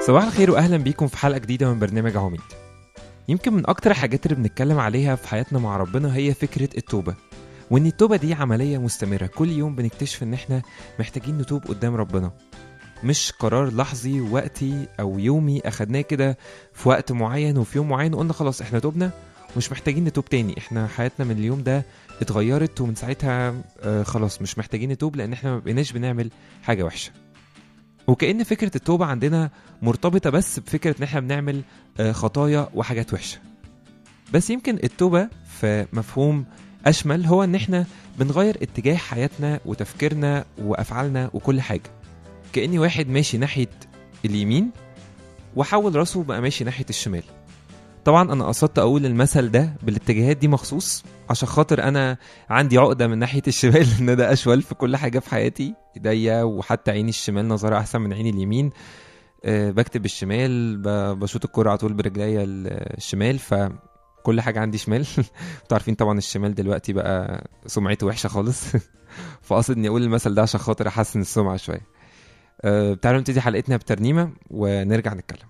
صباح الخير واهلا بيكم في حلقه جديده من برنامج عميد يمكن من اكتر الحاجات اللي بنتكلم عليها في حياتنا مع ربنا هي فكره التوبه وان التوبه دي عمليه مستمره كل يوم بنكتشف ان احنا محتاجين نتوب قدام ربنا مش قرار لحظي وقتي او يومي اخدناه كده في وقت معين وفي يوم معين وقلنا خلاص احنا توبنا ومش محتاجين نتوب تاني احنا حياتنا من اليوم ده اتغيرت ومن ساعتها آه خلاص مش محتاجين نتوب لان احنا ما بقيناش بنعمل حاجه وحشه وكأن فكرة التوبة عندنا مرتبطة بس بفكرة إن إحنا بنعمل آه، خطايا وحاجات وحشة بس يمكن التوبة في مفهوم أشمل هو إن إحنا بنغير اتجاه حياتنا وتفكيرنا وأفعالنا وكل حاجة كأني واحد ماشي ناحية اليمين وحول راسه بقى ماشي ناحية الشمال طبعا أنا قصدت أقول المثل ده بالاتجاهات دي مخصوص عشان خاطر أنا عندي عقدة من ناحية الشمال إن ده أشول في كل حاجة في حياتي ايديا وحتى عيني الشمال نظرها احسن من عيني اليمين أه بكتب بالشمال ب- بشوط الكرة على طول برجليا الشمال فكل حاجة عندي شمال انتوا عارفين طبعا الشمال دلوقتي بقى سمعته وحشة خالص فقصد اني اقول المثل ده عشان خاطر احسن السمعة شوية أه تعالوا نبتدي حلقتنا بترنيمة ونرجع نتكلم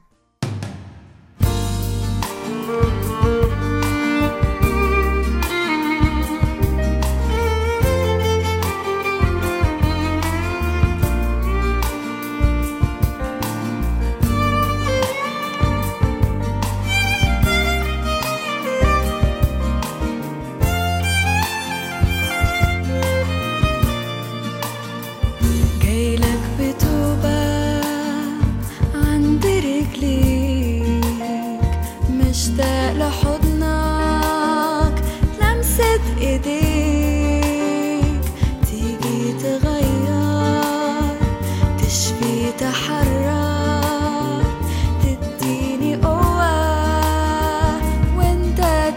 جايلك بتوبة عند رجليك مشتاق لحضنك لمسة ايديك تيجي تغير تشفي تحرر تديني قوة وانت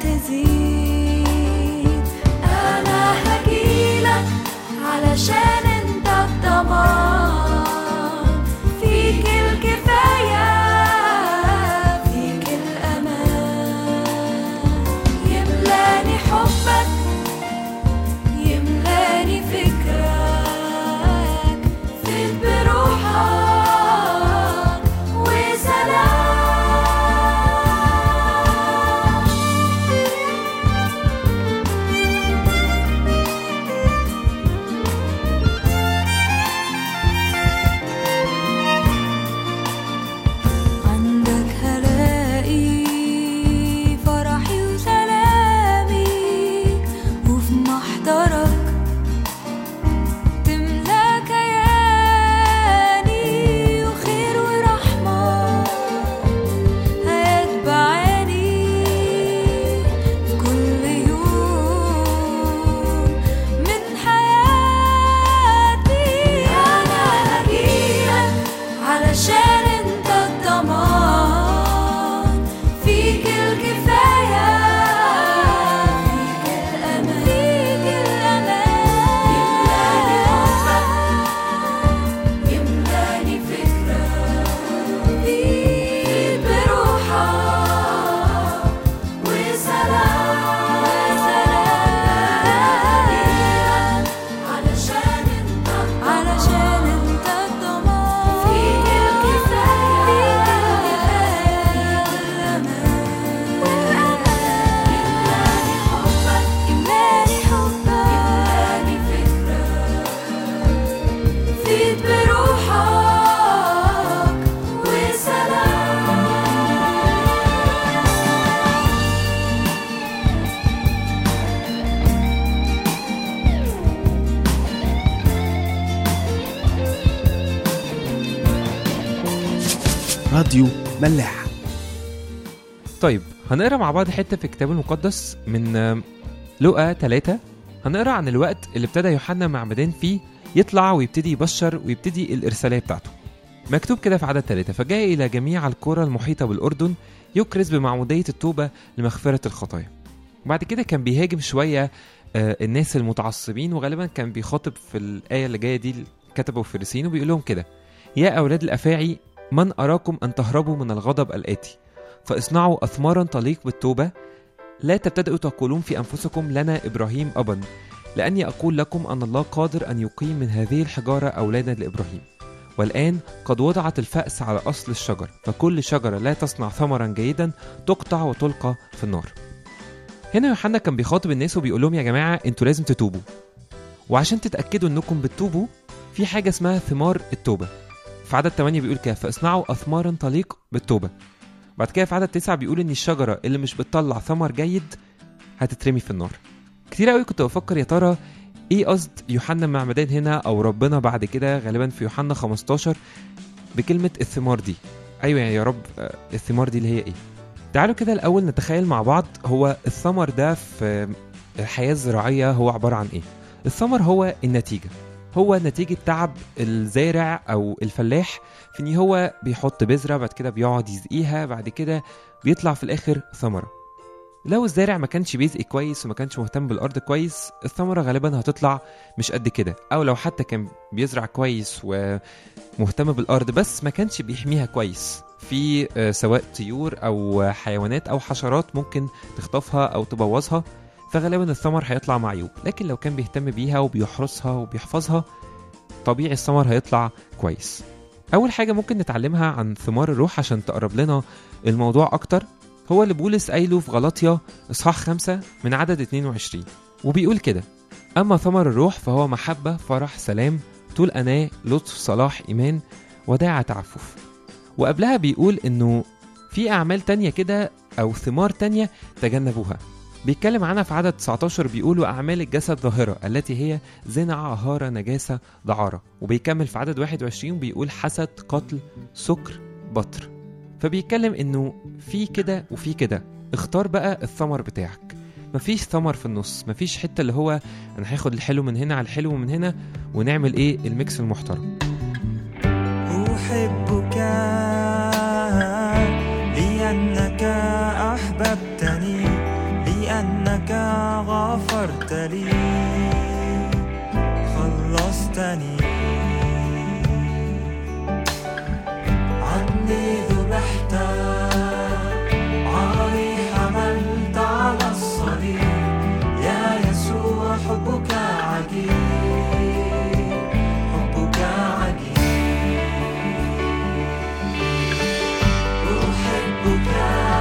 تزيد انا هجيلك علشان انت الضمان فيك الكفاية فيك الأمان يملاني حبك يملاني فكرك فيك بروحك وسلام عندك هلاقي فرحي وسلامي وفي محضرك تملى كياني وخير ورحمة هيتبعاني في كل يوم من حياتي أنا هجيلك علشان انت الضمان فيك الكفاية فيك الأمان فيك الأمان يملاني حبك يملاني فكرك فيك بروحك وسلام علشان انت علشان انت الضمان فيك الكفاية فيك الأمان والأمان يملاني حبك يملاني فكرك فيك بروحك وسلام راديو ملاح طيب هنقرا مع بعض حته في الكتاب المقدس من آم، لقا 3 هنقرا عن الوقت اللي ابتدى يوحنا معمدان فيه يطلع ويبتدي يبشر ويبتدي الارساليه بتاعته مكتوب كده في عدد ثلاثة فجاء إلى جميع القرى المحيطة بالأردن يكرز بمعمودية التوبة لمغفرة الخطايا وبعد كده كان بيهاجم شوية آه، الناس المتعصبين وغالبا كان بيخاطب في الآية اللي جاية دي كتبوا الفريسيين وبيقول لهم كده يا أولاد الأفاعي من أراكم أن تهربوا من الغضب الآتي فاصنعوا أثمارا تليق بالتوبة لا تبتدئوا تقولون في أنفسكم لنا إبراهيم أبا لأني أقول لكم أن الله قادر أن يقيم من هذه الحجارة أولادا لإبراهيم والآن قد وضعت الفأس على أصل الشجر فكل شجرة لا تصنع ثمرا جيدا تقطع وتلقى في النار هنا يوحنا كان بيخاطب الناس وبيقول لهم يا جماعة انتوا لازم تتوبوا وعشان تتأكدوا انكم بتتوبوا في حاجة اسمها ثمار التوبة في عدد 8 بيقول كده فاصنعوا أثمارا تليق بالتوبة بعد كده في عدد 9 بيقول ان الشجرة اللي مش بتطلع ثمر جيد هتترمي في النار كتير قوي كنت بفكر يا ترى ايه قصد يوحنا المعمدان هنا او ربنا بعد كده غالبا في يوحنا 15 بكلمة الثمار دي ايوه يعني يا رب آه، الثمار دي اللي هي ايه تعالوا كده الاول نتخيل مع بعض هو الثمر ده في الحياة الزراعية هو عبارة عن ايه الثمر هو النتيجة هو نتيجة تعب الزارع أو الفلاح في إن هو بيحط بذرة بعد كده بيقعد يزقيها بعد كده بيطلع في الآخر ثمرة لو الزارع ما كانش بيزقي كويس وما كانش مهتم بالأرض كويس الثمرة غالبا هتطلع مش قد كده أو لو حتى كان بيزرع كويس ومهتم بالأرض بس ما كانش بيحميها كويس في آه، سواء طيور أو حيوانات أو حشرات ممكن تخطفها أو تبوظها فغالبا الثمر هيطلع معيوب لكن لو كان بيهتم بيها وبيحرسها وبيحفظها طبيعي الثمر هيطلع كويس أول حاجة ممكن نتعلمها عن ثمار الروح عشان تقرب لنا الموضوع أكتر هو اللي بولس قايله في غلطيا إصحاح خمسة من عدد 22 وبيقول كده أما ثمر الروح فهو محبة فرح سلام طول أناة لطف صلاح إيمان وداعة تعفف وقبلها بيقول إنه في أعمال تانية كده أو ثمار تانية تجنبوها بيتكلم عنها في عدد 19 بيقول وأعمال الجسد ظاهرة التي هي زنا عهارة نجاسة دعارة وبيكمل في عدد 21 بيقول حسد قتل سكر بطر فبيتكلم انه في كده وفي كده اختار بقى الثمر بتاعك مفيش ثمر في النص مفيش حته اللي هو انا هاخد الحلو من هنا على الحلو من هنا ونعمل ايه الميكس المحترم أحبك لأنك أحببتني لأنك غفرت لي خلصتني عني ذبحت عاري حملت على الصليب يا يسوع حبك عجيب حبك عجيب أحبك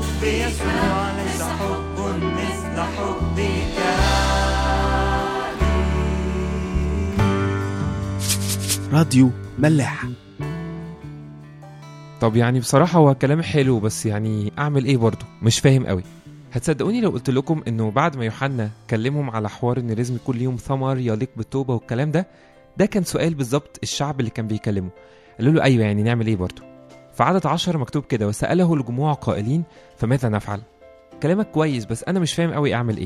حب يسوع ليس حب مثل حبك راديو ملاح طب يعني بصراحة هو كلام حلو بس يعني أعمل إيه برضه مش فاهم قوي هتصدقوني لو قلت لكم إنه بعد ما يوحنا كلمهم على حوار إن لازم يكون ليهم ثمر يليق بالتوبة والكلام ده ده كان سؤال بالظبط الشعب اللي كان بيكلمه قالوا له أيوه يعني نعمل إيه برضه في عدد عشر مكتوب كده وسأله الجموع قائلين فماذا نفعل كلامك كويس بس أنا مش فاهم قوي أعمل إيه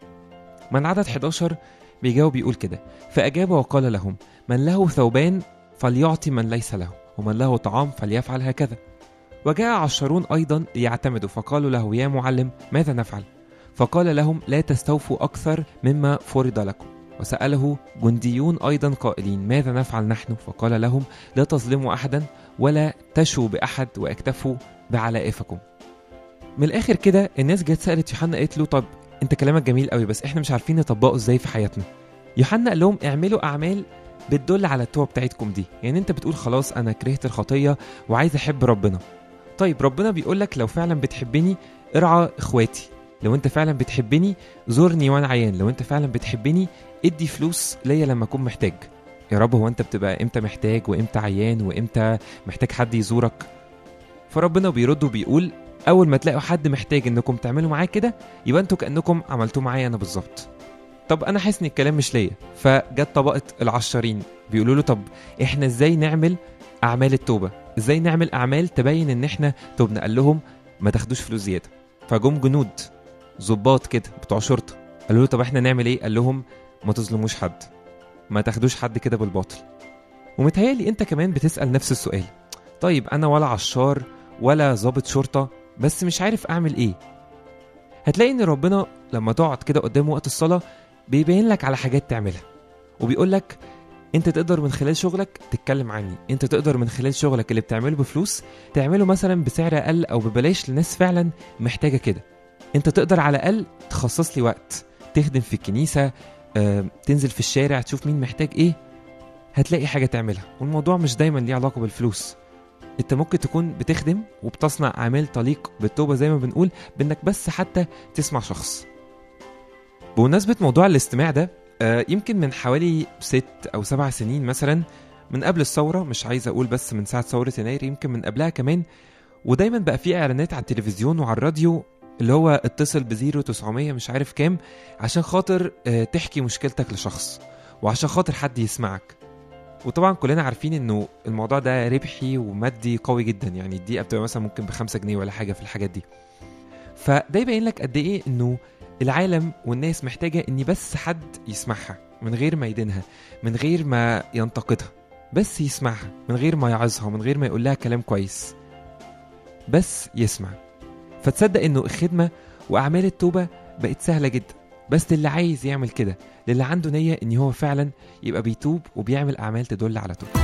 من عدد 11 بيجاوب بيقول كده فأجاب وقال لهم من له ثوبان فليعطي من ليس له ومن له طعام فليفعل هكذا وجاء عشرون أيضا ليعتمدوا فقالوا له يا معلم ماذا نفعل فقال لهم لا تستوفوا أكثر مما فرض لكم وسأله جنديون أيضا قائلين ماذا نفعل نحن فقال لهم لا تظلموا أحدا ولا تشوا بأحد واكتفوا بعلائفكم من الآخر كده الناس جت سألت يوحنا قالت له طب انت كلامك جميل قوي بس احنا مش عارفين نطبقه ازاي في حياتنا يوحنا قال لهم اعملوا اعمال بتدل على التوبه بتاعتكم دي يعني انت بتقول خلاص انا كرهت الخطيه وعايز احب ربنا طيب ربنا بيقول لك لو فعلا بتحبني ارعى اخواتي لو انت فعلا بتحبني زورني وانا عيان لو انت فعلا بتحبني ادي فلوس ليا لما اكون محتاج يا رب هو انت بتبقى امتى محتاج وامتى عيان وامتى محتاج حد يزورك فربنا بيرد وبيقول اول ما تلاقوا حد محتاج انكم تعملوا معاه كده يبقى انتوا كانكم عملتوه معايا انا بالظبط طب انا حاسس ان الكلام مش ليا فجت طبقه العشرين بيقولوا له طب احنا ازاي نعمل اعمال التوبه ازاي نعمل اعمال تبين ان احنا تبنا قال لهم ما تاخدوش فلوس زياده فجم جنود ظباط كده بتوع شرطه قالوا له طب احنا نعمل ايه قال لهم ما تظلموش حد ما تاخدوش حد كده بالباطل ومتهيألي انت كمان بتسأل نفس السؤال طيب انا ولا عشار ولا ضابط شرطه بس مش عارف اعمل ايه هتلاقي ان ربنا لما تقعد كده قدام وقت الصلاه بيبين لك على حاجات تعملها وبيقول لك انت تقدر من خلال شغلك تتكلم عني انت تقدر من خلال شغلك اللي بتعمله بفلوس تعمله مثلا بسعر اقل او ببلاش لناس فعلا محتاجه كده انت تقدر على الاقل تخصص لي وقت تخدم في الكنيسه آه، تنزل في الشارع تشوف مين محتاج ايه هتلاقي حاجه تعملها والموضوع مش دايما ليه علاقه بالفلوس انت ممكن تكون بتخدم وبتصنع اعمال تليق بالتوبه زي ما بنقول بانك بس حتى تسمع شخص بمناسبه موضوع الاستماع ده آه، يمكن من حوالي ست او سبع سنين مثلا من قبل الثوره مش عايز اقول بس من ساعه ثوره يناير يمكن من قبلها كمان ودايما بقى في اعلانات على التلفزيون وعلى الراديو اللي هو اتصل بزيرو 900 مش عارف كام عشان خاطر آه، تحكي مشكلتك لشخص وعشان خاطر حد يسمعك وطبعا كلنا عارفين انه الموضوع ده ربحي ومادي قوي جدا يعني الدقيقه بتبقى مثلا ممكن بخمسة جنيه ولا حاجه في الحاجات دي فده يبين لك قد ايه انه العالم والناس محتاجه ان بس حد يسمعها من غير ما يدينها من غير ما ينتقدها بس يسمعها من غير ما يعظها من غير ما يقول لها كلام كويس بس يسمع فتصدق انه الخدمه واعمال التوبه بقت سهله جدا بس للي عايز يعمل كده للي عنده نيه ان هو فعلا يبقى بيتوب وبيعمل اعمال تدل على توبه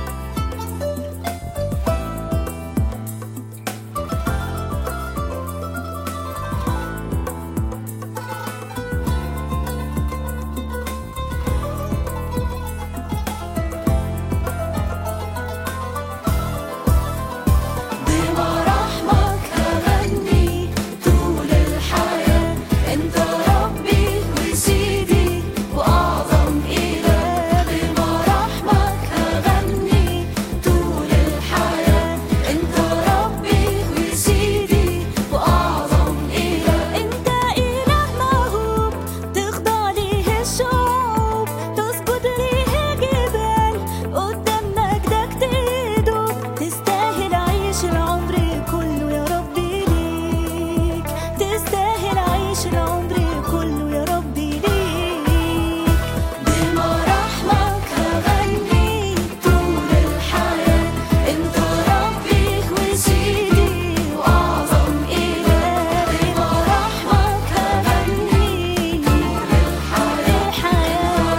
بمراحمك هغني طول الحياة انت ربي وسيدي واعظم اله بمراحمك هغني طول الحياة انت ربي وسيدي واعظم اله انت اله موهوب تخضع ليه الشعوب تسجد ليه الجبال قدام مجدك تدوب تستاهل عيش العمر كله يا ربي ليك تستاهل عيش العمر كله يا ربي ليك بمراحمك هغني طول الحياة انت ربي وسيدي واعظم اله بمراحمك هغني طول الحياة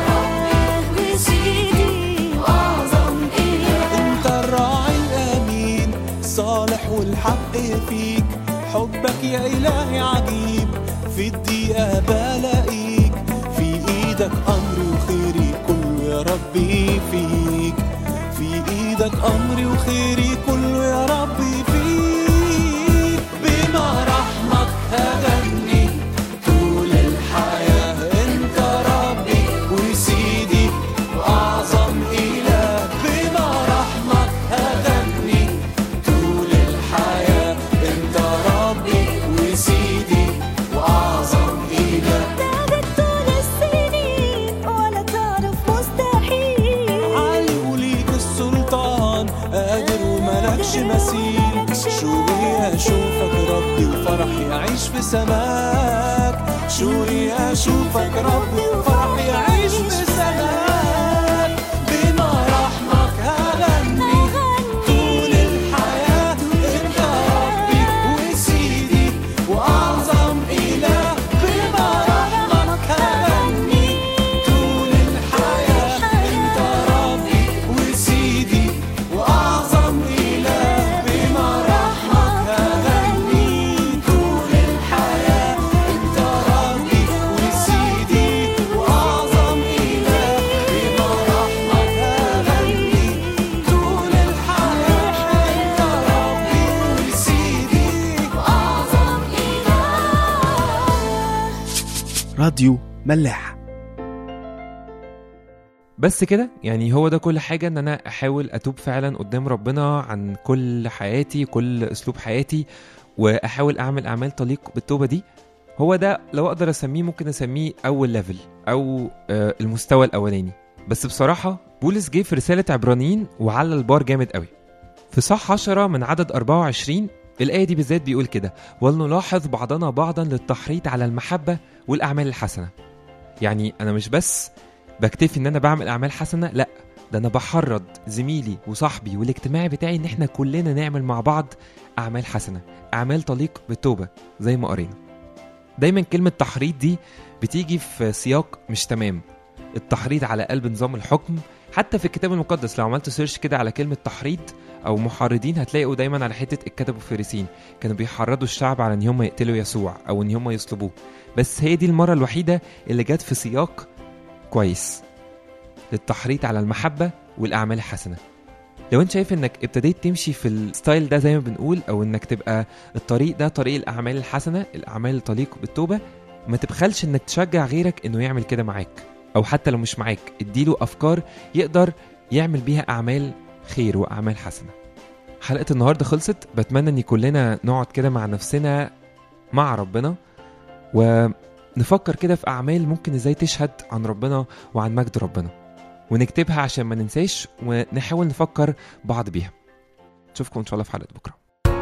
وسيدي واعظم اله انت الراعي الامين صالح والحق فيك حبك يا الهي عجيب في الدقيقه بلاقيك في ايدك امري وخيري كله يا ربي فيك في ايدك امري وخيري كله يا ربي فيك بمراحمك سماك شوري أشوفك رب وفرح يعيش بسماك بمراحمك هغني طول الحياة انت ربي وسيدي وأعظم إله بمراحمك هغني طول الحياة انت ربي وسيدي وأعظم إله بمراحمك هغني طول الحياة انت ربي وسيدي وأعظم إله بمراحمك هغني طول الحياة انت ربي وسيدي وأعظم إله راديو ملاح بس كده يعني هو ده كل حاجة ان انا احاول اتوب فعلا قدام ربنا عن كل حياتي كل اسلوب حياتي واحاول اعمل اعمال تليق بالتوبة دي هو ده لو اقدر اسميه ممكن اسميه اول ليفل او آه، المستوى الاولاني بس بصراحة بولس جه في رسالة عبرانيين وعلى البار جامد قوي في صح 10 من عدد 24 الآية دي بالذات بيقول كده ولنلاحظ بعضنا بعضا للتحريض على المحبة والأعمال الحسنة يعني أنا مش بس بكتفي ان انا بعمل اعمال حسنه لا ده انا بحرض زميلي وصاحبي والاجتماعي بتاعي ان احنا كلنا نعمل مع بعض اعمال حسنه اعمال تليق بالتوبه زي ما قرينا دايما كلمه تحريض دي بتيجي في سياق مش تمام التحريض على قلب نظام الحكم حتى في الكتاب المقدس لو عملت سيرش كده على كلمه تحريض او محرضين هتلاقوا دايما على حته الكتب والفريسين كانوا بيحرضوا الشعب على ان هم يقتلوا يسوع او ان هم يصلبوه بس هي دي المره الوحيده اللي جت في سياق كويس للتحريض على المحبة والأعمال الحسنة لو انت شايف انك ابتديت تمشي في الستايل ده زي ما بنقول او انك تبقى الطريق ده طريق الاعمال الحسنه الاعمال اللي تليق بالتوبه ما تبخلش انك تشجع غيرك انه يعمل كده معاك او حتى لو مش معاك اديله افكار يقدر يعمل بيها اعمال خير واعمال حسنه حلقه النهارده خلصت بتمنى ان كلنا نقعد كده مع نفسنا مع ربنا ونفكر كده في اعمال ممكن ازاي تشهد عن ربنا وعن مجد ربنا ونكتبها عشان ما ننساش ونحاول نفكر بعض بيها نشوفكم ان شاء الله في حلقه بكره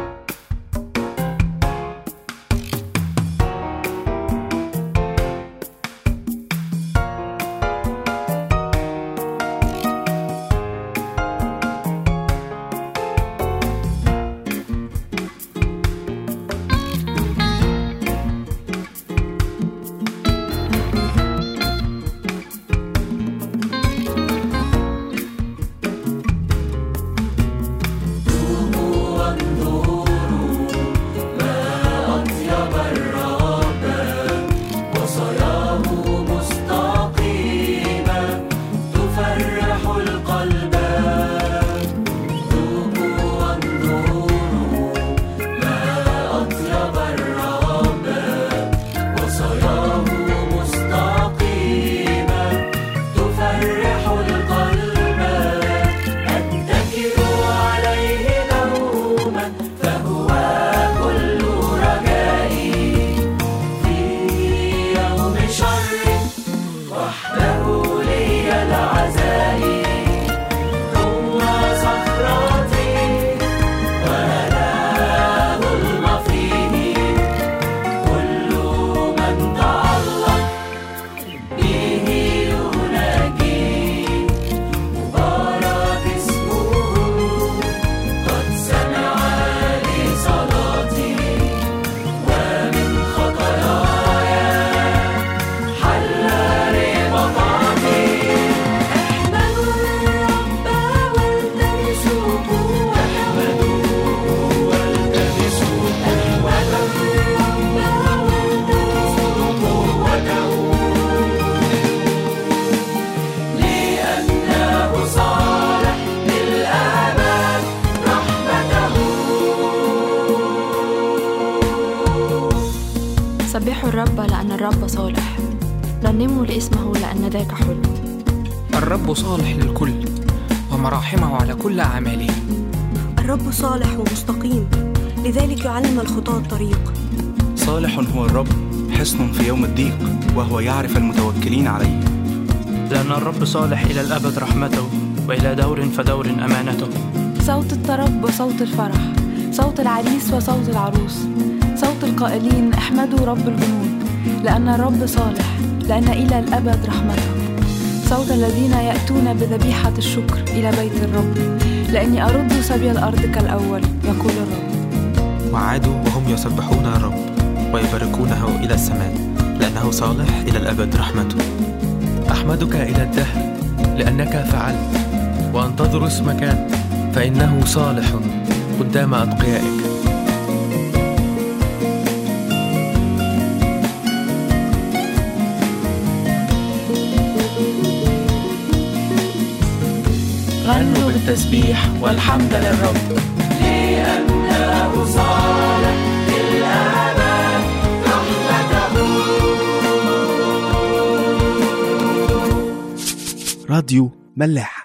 سبحوا الرب لأن الرب صالح رنموا لاسمه لأن ذاك حلو الرب صالح للكل ومراحمه على كل أعماله الرب صالح ومستقيم لذلك يعلم الخطاة الطريق صالح هو الرب حصن في يوم الضيق وهو يعرف المتوكلين عليه لأن الرب صالح إلى الأبد رحمته وإلى دور فدور أمانته صوت الطرب وصوت الفرح صوت العريس وصوت العروس صوت القائلين احمدوا رب الجنود لأن الرب صالح لأن إلى الأبد رحمته صوت الذين يأتون بذبيحة الشكر إلى بيت الرب لأني أرد سبي الأرض كالأول يقول الرب وعادوا وهم يسبحون الرب ويباركونه إلى السماء لأنه صالح إلى الأبد رحمته أحمدك إلى الدهر لأنك فعلت وأنتظر اسمك فإنه صالح قدام أتقيائك غنوا بالتسبيح والحمد للرب لأنه صالح للأبد رحمته راديو ملاح